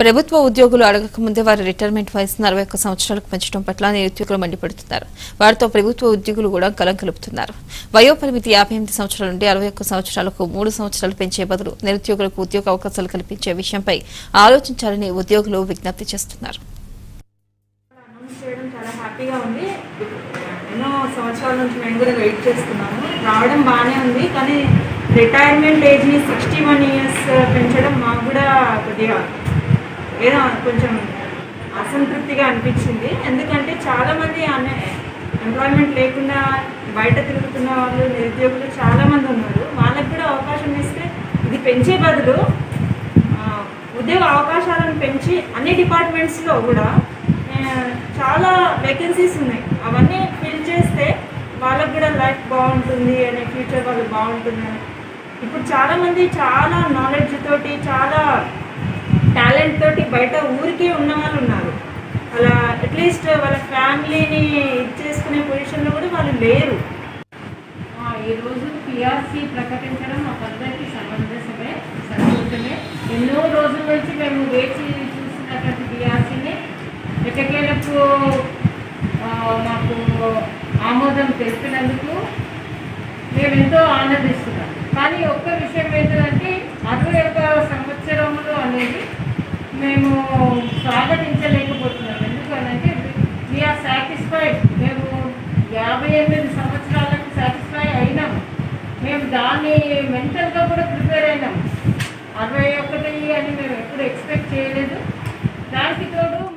ప్రభుత్వ ఉద్యోగులు అడగక ముందే వారి రిటైర్మెంట్ వయసును అరవై ఒక్క సంవత్సరాలకు పెంచడం పట్ల నిరుద్యోగులు మండిపడుతున్నారు వారితో ప్రభుత్వ ఉద్యోగులు కూడా గలం కలుపుతున్నారు వయోపరిమితి యాభై ఎనిమిది సంవత్సరాల నుండి అరవై ఒక్క సంవత్సరాలకు మూడు సంవత్సరాలు పెంచే బదులు నిరుద్యోగులకు ఉద్యోగ అవకాశాలు కల్పించే విషయంపై ఆలోచించాలని ఉద్యోగులు విజ్ఞప్తి చేస్తున్నారు అనౌన్స్ చేయడం చాలా హ్యాపీగా ఉంది ఎన్నో సంవత్సరాల నుంచి మేము కూడా వెయిట్ చేస్తున్నాము రావడం బాగానే ఉంది కానీ రిటైర్మెంట్ ఏజ్ని సిక్స్టీ వన్ ఇయర్స్ పెంచడం మాకు కూడా కొద్దిగా ఏదో కొంచెం అసంతృప్తిగా అనిపించింది ఎందుకంటే చాలామంది అనే ఎంప్లాయ్మెంట్ లేకుండా బయట తిరుగుతున్న వాళ్ళు నిరుద్యోగులు చాలామంది ఉన్నారు వాళ్ళకి కూడా అవకాశం ఇస్తే ఇది పెంచే బదులు ఆ, ఉద్యోగ అవకాశాలను పెంచి అన్ని డిపార్ట్మెంట్స్లో కూడా ఆ, చాలా వేకెన్సీస్ ఉన్నాయి అవన్నీ ఫిల్ చేస్తే వాళ్ళకు కూడా లైఫ్ బాగుంటుంది అనే ఫ్యూచర్ వాళ్ళు బాగుంటుందని ఇప్పుడు చాలామంది చాలా నాలెడ్జ్ తోటి చాలా టాలెంట్ తోటి బయట ఊరికే ఉన్న వాళ్ళు ఉన్నారు అలా అట్లీస్ట్ వాళ్ళ ఫ్యామిలీని ఇచ్చేసుకునే పొజిషన్లో కూడా వాళ్ళు లేరు ఆ, ఈరోజు పిఆర్సీ ప్రకటించడం మాకందరికీ సమంజసమే సంతోషమే ఎన్నో రోజుల నుంచి మేము వేచి చూసినటువంటి పిఆర్సీని ఎటకేలకు ఆ, మాకు ఆమోదం తెలిపినందుకు మేము ఎంతో ఆనందిస్తున్నాం కానీ ఒక్క విషయం ఏంటంటే అరవై ఒక్క సంవత్సరములు అనేది మేము స్వాగతించలేకపోతున్నాం ఎందుకనంటే వీఆర్ సాటిస్ఫైడ్ మేము యాభై ఎనిమిది సంవత్సరాలకు సాటిస్ఫై అయినాం మేము దాన్ని మెంటల్గా కూడా ప్రిపేర్ అయినాం అరవై ఒకటి అని మేము ఎప్పుడు ఎక్స్పెక్ట్ చేయలేదు దానికి తోడు